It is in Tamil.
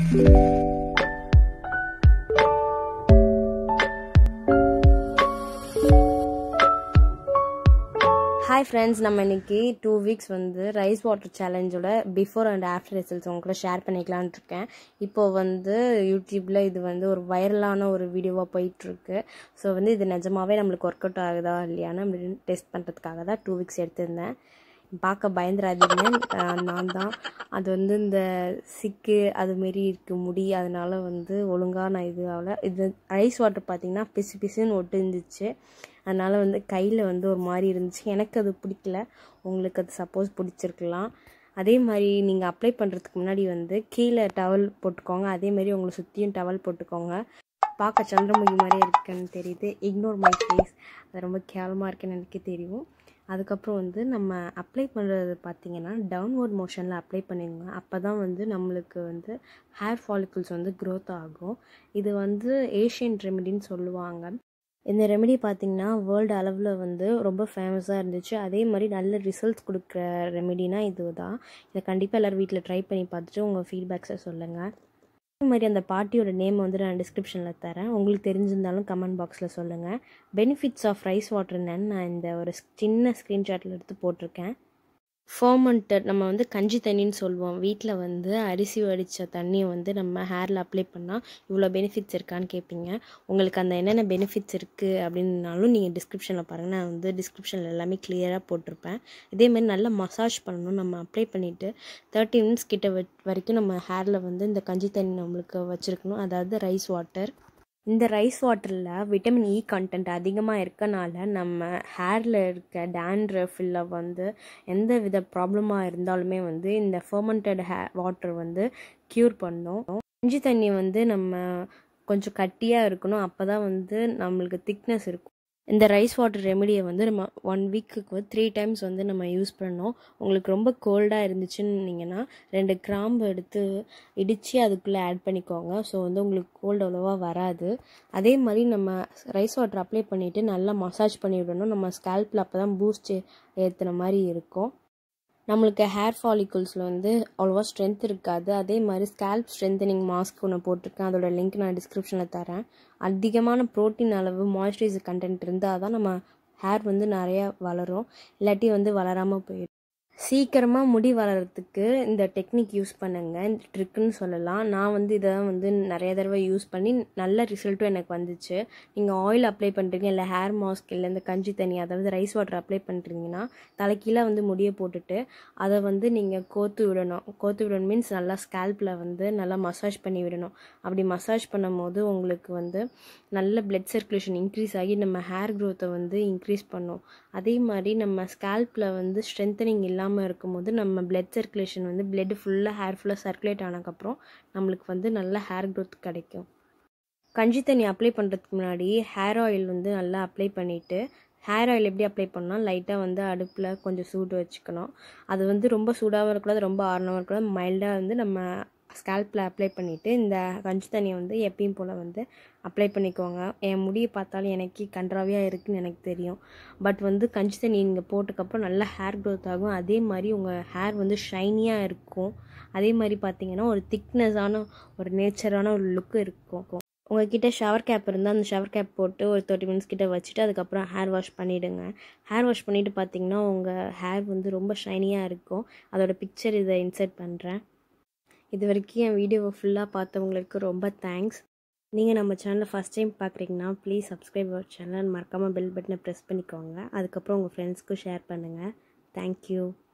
ஹாய் ஃப்ரெண்ட்ஸ் நம்ம இன்னைக்கு டூ வீக்ஸ் வந்து ரைஸ் வாட்டர் சேலஞ்சோட பிஃபோர் அண்ட் ஆஃப்டர் ரிசல்ட்ஸ் உங்க கூட ஷேர் பண்ணிக்கலான் இருக்கேன் இப்போ வந்து யூடியூப்பில் இது வந்து ஒரு வைரலான ஒரு வீடியோவாக போயிட்டுருக்கு ஸோ வந்து இது நிஜமாவே நம்மளுக்கு ஒர்க் அவுட் ஆகுதா இல்லையான்னு அப்படின்னு டெஸ்ட் பண்ணுறதுக்காக தான் டூ வீக்ஸ் எடுத்திருந்தேன் பார்க்க பயந்துராதீங்க அஹ் நான் தான் அது வந்து இந்த சிக்கு அதுமாரி இருக்கு முடி அதனால வந்து ஒழுங்காக நான் இது ஆகல இது ஐஸ் வாட்டர் பார்த்தீங்கன்னா பிசு பிசுன்னு ஒட்டு இருந்துச்சு அதனால் வந்து கையில் வந்து ஒரு மாதிரி இருந்துச்சு எனக்கு அது பிடிக்கல உங்களுக்கு அது சப்போஸ் பிடிச்சிருக்கலாம் அதே மாதிரி நீங்கள் அப்ளை பண்ணுறதுக்கு முன்னாடி வந்து கீழே டவல் போட்டுக்கோங்க அதே மாதிரி உங்களை சுற்றியும் டவல் போட்டுக்கோங்க பார்க்க சந்திரமுகி மாதிரியே இருக்குன்னு தெரியுது இக்னோர் மை ஃபேஸ் அது ரொம்ப கேவலமாக இருக்குன்னு எனக்கே தெரியும் அதுக்கப்புறம் வந்து நம்ம அப்ளை பண்ணுறது பார்த்தீங்கன்னா டவுன்வர்ட் மோஷனில் அப்ளை பண்ணிடுங்க அப்போ தான் வந்து நம்மளுக்கு வந்து ஹேர் ஃபாலிக்கிள்ஸ் வந்து க்ரோத் ஆகும் இது வந்து ஏஷியன் ரெமெடின்னு சொல்லுவாங்க இந்த ரெமெடி பார்த்திங்கன்னா வேர்ல்டு அளவில் வந்து ரொம்ப ஃபேமஸாக இருந்துச்சு அதே மாதிரி நல்ல ரிசல்ட்ஸ் கொடுக்குற ரெமெடினா இது தான் இதை கண்டிப்பாக எல்லோரும் வீட்டில் ட்ரை பண்ணி பார்த்துட்டு உங்கள் ஃபீட்பேக்ஸை சொல்லுங்கள் அதே மாதிரி அந்த பார்ட்டியோட நேம் வந்து நான் டிஸ்கிரிப்ஷனில் தரேன் உங்களுக்கு தெரிஞ்சிருந்தாலும் கமெண்ட் பாக்ஸில் சொல்லுங்கள் பெனிஃபிட்ஸ் ஆஃப் ரைஸ் வாட்டர் என்னன்னு நான் இந்த ஒரு சின்ன ஸ்க்ரீன்ஷாட்டில் எடுத்து போட்டிருக்கேன் ஃபர்மெண்டட் நம்ம வந்து கஞ்சி தண்ணின்னு சொல்லுவோம் வீட்டில் வந்து அரிசி வடித்த தண்ணியை வந்து நம்ம ஹேரில் அப்ளை பண்ணால் இவ்வளோ பெனிஃபிட்ஸ் இருக்கான்னு கேட்பீங்க உங்களுக்கு அந்த என்னென்ன பெனிஃபிட்ஸ் இருக்குது அப்படின்னாலும் நீங்கள் டிஸ்கிரிப்ஷனில் பாருங்கள் நான் வந்து டிஸ்கிரிப்ஷனில் எல்லாமே கிளியராக போட்டிருப்பேன் இதேமாரி நல்லா மசாஜ் பண்ணணும் நம்ம அப்ளை பண்ணிவிட்டு தேர்ட்டி மினிட்ஸ் கிட்ட வரைக்கும் நம்ம ஹேரில் வந்து இந்த கஞ்சி தண்ணி நம்மளுக்கு வச்சுருக்கணும் அதாவது ரைஸ் வாட்டர் இந்த ரைஸ் வாட்டரில் விட்டமின் இ கண்டென்ட் அதிகமாக இருக்கனால நம்ம ஹேரில் இருக்க டேண்ட்ரஃப் இல்லை வந்து எந்த வித ப்ராப்ளமாக இருந்தாலுமே வந்து இந்த ஃபர்மெண்டட் ஹே வாட்டர் வந்து க்யூர் பண்ணும் இஞ்சி தண்ணி வந்து நம்ம கொஞ்சம் கட்டியாக இருக்கணும் அப்போ தான் வந்து நம்மளுக்கு திக்னஸ் இருக்கும் இந்த ரைஸ் வாட்டர் ரெமெடியை வந்து நம்ம ஒன் வீக்குக்கு த்ரீ டைம்ஸ் வந்து நம்ம யூஸ் பண்ணோம் உங்களுக்கு ரொம்ப கோல்டாக இருந்துச்சுன்னிங்கன்னா ரெண்டு கிராம்பு எடுத்து இடித்து அதுக்குள்ளே ஆட் பண்ணிக்கோங்க ஸோ வந்து உங்களுக்கு கோல்டு அவ்வளோவா வராது அதே மாதிரி நம்ம ரைஸ் வாட்டர் அப்ளை பண்ணிவிட்டு நல்லா மசாஜ் பண்ணி விடணும் நம்ம ஸ்கேல்பில் அப்போ தான் பூஸ்ட் ஏற்றுன மாதிரி இருக்கும் நம்மளுக்கு ஹேர் ஃபாலிகல்ஸில் வந்து அவ்வளோவா ஸ்ட்ரென்த் இருக்காது அதே மாதிரி ஸ்கேல்ப் ஸ்ட்ரென்தனிங் மாஸ்க் ஒன்று போட்டிருக்கேன் அதோட லிங்க் நான் டிஸ்கிரிப்ஷனில் தரேன் அதிகமான ப்ரோட்டீன் அளவு மாய்ஸ்சரைசர் கண்டென்ட் இருந்தால் தான் நம்ம ஹேர் வந்து நிறையா வளரும் இல்லாட்டி வந்து வளராமல் போயிடும் சீக்கிரமாக முடி வளர்கிறதுக்கு இந்த டெக்னிக் யூஸ் பண்ணுங்க இந்த ட்ரிக்குன்னு சொல்லலாம் நான் வந்து இதை வந்து நிறைய தடவை யூஸ் பண்ணி நல்ல ரிசல்ட்டும் எனக்கு வந்துச்சு நீங்கள் ஆயில் அப்ளை பண்ணுறீங்க இல்லை ஹேர் மாஸ்க் இல்லை இந்த கஞ்சி தண்ணி அதாவது ரைஸ் வாட்டர் அப்ளை பண்ணுறீங்கன்னா தலைக்கீழே வந்து முடியை போட்டுட்டு அதை வந்து நீங்கள் கோத்து விடணும் கோத்து விடணும் மீன்ஸ் நல்லா ஸ்கேல்பில் வந்து நல்லா மசாஜ் பண்ணி விடணும் அப்படி மசாஜ் பண்ணும் போது உங்களுக்கு வந்து நல்ல பிளட் சர்க்குலேஷன் இன்க்ரீஸ் ஆகி நம்ம ஹேர் க்ரோத்தை வந்து இன்க்ரீஸ் பண்ணும் அதே மாதிரி நம்ம ஸ்கேல்பில் வந்து ஸ்ட்ரென்தனிங் இல்லாமல் இல்லாமல் இருக்கும்போது நம்ம பிளட் சர்க்குலேஷன் வந்து பிளட் ஃபுல்லாக ஹேர் ஃபுல்லாக சர்க்குலேட் ஆனதுக்கப்புறம் நம்மளுக்கு வந்து நல்ல ஹேர் க்ரோத் கிடைக்கும் கஞ்சி தண்ணி அப்ளை பண்ணுறதுக்கு முன்னாடி ஹேர் ஆயில் வந்து நல்லா அப்ளை பண்ணிவிட்டு ஹேர் ஆயில் எப்படி அப்ளை பண்ணால் லைட்டாக வந்து அடுப்பில் கொஞ்சம் சூடு வச்சுக்கணும் அது வந்து ரொம்ப சூடாகவும் இருக்கக்கூடாது ரொம்ப ஆரணமாக இருக்கக்கூடாது மைல்டாக வந்து நம்ம ஸ்கேல்பில் அப்ளை பண்ணிவிட்டு இந்த கஞ்சி தண்ணியை வந்து எப்பயும் போல் வந்து அப்ளை பண்ணிக்கோங்க என் முடியை பார்த்தாலும் எனக்கு கன்றாவியாக இருக்குதுன்னு எனக்கு தெரியும் பட் வந்து கஞ்சி தண்ணி நீங்கள் போட்டதுக்கப்புறம் நல்லா ஹேர் க்ரோத் ஆகும் அதே மாதிரி உங்கள் ஹேர் வந்து ஷைனியாக இருக்கும் அதே மாதிரி பார்த்தீங்கன்னா ஒரு திக்னஸான ஒரு நேச்சரான ஒரு லுக்கு இருக்கும் உங்ககிட்ட ஷவர் கேப் இருந்தால் அந்த ஷவர் கேப் போட்டு ஒரு தேர்ட்டி மினிட்ஸ் கிட்ட வச்சுட்டு அதுக்கப்புறம் ஹேர் வாஷ் பண்ணிவிடுங்க ஹேர் வாஷ் பண்ணிவிட்டு பார்த்தீங்கன்னா உங்கள் ஹேர் வந்து ரொம்ப ஷைனியாக இருக்கும் அதோட பிக்சர் இதை இன்சர்ட் பண்ணுறேன் இது வரைக்கும் என் வீடியோவை ஃபுல்லாக பார்த்தவங்களுக்கு ரொம்ப தேங்க்ஸ் நீங்கள் நம்ம சேனலை ஃபஸ்ட் டைம் பார்க்குறீங்கன்னா ப்ளீஸ் சப்ஸ்கிரைப் அவர் சேனல் மறக்காமல் பெல் பட்டனை ப்ரெஸ் பண்ணிக்கோங்க அதுக்கப்புறம் உங்கள் ஃப்ரெண்ட்ஸ்க்கும் ஷேர் பண்ணுங்கள் தேங்க்யூ